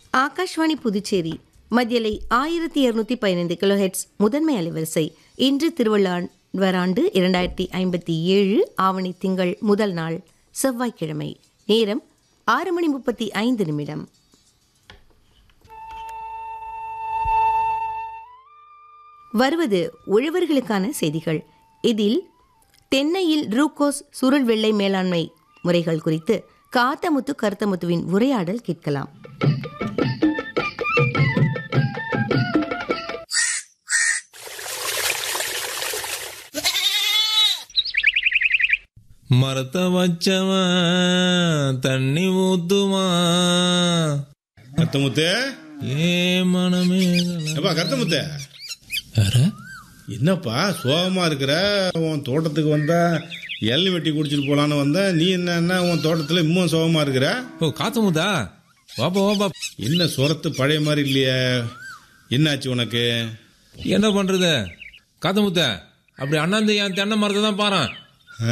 ஆகாஷ்வாணி புதுச்சேரி மத்தியலை ஆயிரத்தி இருநூத்தி பதினைந்து கிலோஹெட்ஸ் முதன்மை அலைவரிசை இன்று திருவள்ளுவர் ஆண்டு இரண்டாயிரத்தி ஐம்பத்தி ஏழு ஆவணி திங்கள் முதல் நாள் செவ்வாய்க்கிழமை நேரம் ஆறு மணி முப்பத்தி ஐந்து நிமிடம் வருவது உழவர்களுக்கான செய்திகள் இதில் தென்னையில் ரூகோஸ் சுருள் வெள்ளை மேலாண்மை முறைகள் குறித்து காத்தமுத்து கருத்தமுத்துவின் உரையாடல் கேட்கலாம் மரத்தை வச்சவன் தண்ணி ஊத்துமா கருத்தமுத்து ஏ மனமே எப்பா கருத்தமுத்து யார என்னப்பா சோகமா இருக்கிற உன் தோட்டத்துக்கு வந்தா எள்ளு வெட்டி குடிச்சிட்டு போலான்னு வந்த நீ என்ன உன் தோட்டத்துல இன்னும் சோகமா இருக்கிற ஓ காத்தமுதா வாப்பா வாப்பா என்ன சுரத்து பழைய மாதிரி இல்லையே என்னாச்சு உனக்கு என்ன பண்றது காத்தமுத்த அப்படி அண்ணாந்து என் தென்னை மரத்தை தான் பாறான் ஆ?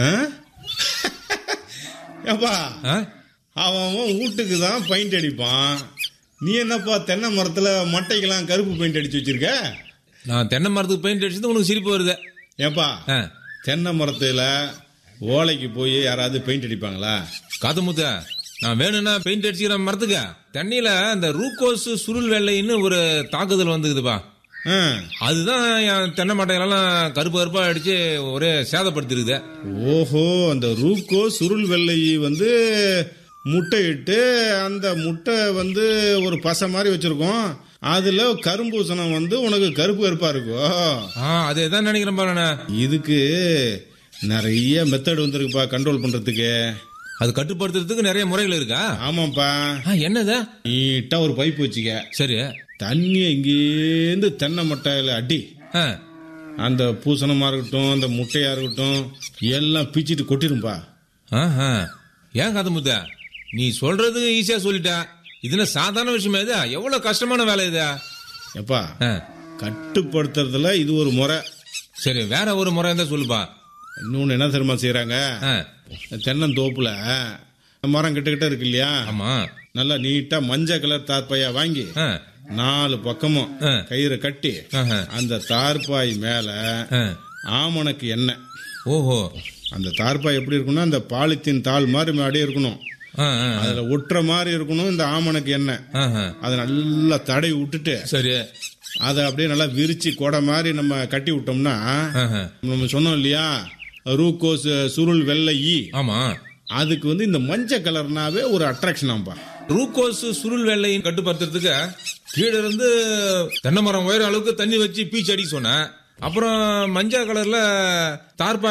ஏப்பா ஆ? அவன் அவன் வீட்டுக்கு தான் பெயிண்ட் அடிப்பான் நீ என்னப்பா தென்னை மரத்துல மட்டைக்கெல்லாம் கருப்பு பெயிண்ட் அடிச்சு வச்சிருக்க நான் தென்னை மரத்துக்கு பெயிண்ட் அடிச்சது உனக்கு சிரிப்பு வருது ஏப்பா ஆ. தென்னை மரத்துல ஓலைக்கு போய் யாராவது பெயிண்ட் அடிப்பாங்களா காத்தமுத்த நான் வேணும்னா பெயிண்ட் அடிச்சுக்கிற மரத்துக்கு தண்ணியில இந்த ரூகோஸ் சுருள் வெள்ளைன்னு ஒரு தாக்குதல் வந்துக்குதுப்பா ஆ. அதுதான் என் தென்னை மட்டைகளெல்லாம் கருப்பு கருப்பா அடிச்சு ஒரே சேதப்படுத்திருக்குது ஓஹோ அந்த ரூக்கோ சுருள் வெள்ளை வந்து முட்டை இட்டு அந்த முட்டை வந்து ஒரு பசை மாதிரி வச்சிருக்கோம் அதுல கரும்பூசணம் வந்து உனக்கு கருப்பு கருப்பா இருக்கும் ஆ அதே தான் நினைக்கிறேன் பாரு நானு. இதுக்கு நிறைய மெத்தட் வந்திருக்குப்பா கண்ட்ரோல் பண்றதுக்கு அது கட்டுப்படுத்துறதுக்கு நிறைய முறைகள் இருக்கா ஆமாப்பா ஆ, என்னது நீட்டா ஒரு பைப் வச்சுக்க சரி தண்ணியை இங்கேருந்து தென்னை மட்டையில அடி ஆ, அந்த பூசணமா இருக்கட்டும் அந்த முட்டையா இருக்கட்டும் எல்லாம் பிச்சிட்டு கொட்டிரும்பா ஆஹா. ஏன் கதை முத்த நீ சொல்றது ஈஸியா சொல்லிட்ட இதுல சாதாரண விஷயமா இது எவ்வளவு கஷ்டமான வேலை இது எப்பா ஆ, கட்டுப்படுத்துறதுல இது ஒரு முறை சரி வேற ஒரு முறை இருந்தா சொல்லுப்பா இன்னொன்னு என்ன தெரியுமா செய்யறாங்க ஆ, தென்னந்தோப்புல மரம் கிட்ட கிட்ட இருக்கு இல்லையா ஆமா நல்லா நீட்டா மஞ்சள் கலர் தார்பாயா வாங்கி ஆ, நாலு பக்கமும் ஆ. கயிறை கட்டி ஆஹா. அந்த தார்பாய் மேல ஆ. ஆமணக்கு எண்ணெய் ஓஹோ அந்த தார்பாய் எப்படி இருக்கும்னா அந்த பாலித்தீன் தாள் மாதிரி அப்படியே இருக்கணும் ஆ, ஆ, அதுல ஒட்டுற மாதிரி இருக்கணும் இந்த ஆமணக்கு எண்ணெய் ஆஹா. அதை நல்லா தடவி விட்டுட்டு சரி அதை அப்படியே நல்லா விரிச்சு கொடை மாதிரி நம்ம கட்டி விட்டோம்னா ஆஹா. நம்ம சொன்னோம் இல்லையா ரூகோஸ் சுருள் வெள்ளை ஈ ஆமா அதுக்கு வந்து இந்த மஞ்சள் கலர்னாவே ஒரு அட்ராக்ஷன் ஆம்பா ரூகோஸ் சுருள் வெள்ளையும் கட்டுப்படுத்துறதுக்கு கீழே இருந்து தென்னை மரம் உயர அளவுக்கு தண்ணி வச்சு பீச்சு அடிக்க சொன்னேன் அப்புறம் மஞ்சள் கலர்ல தார்பா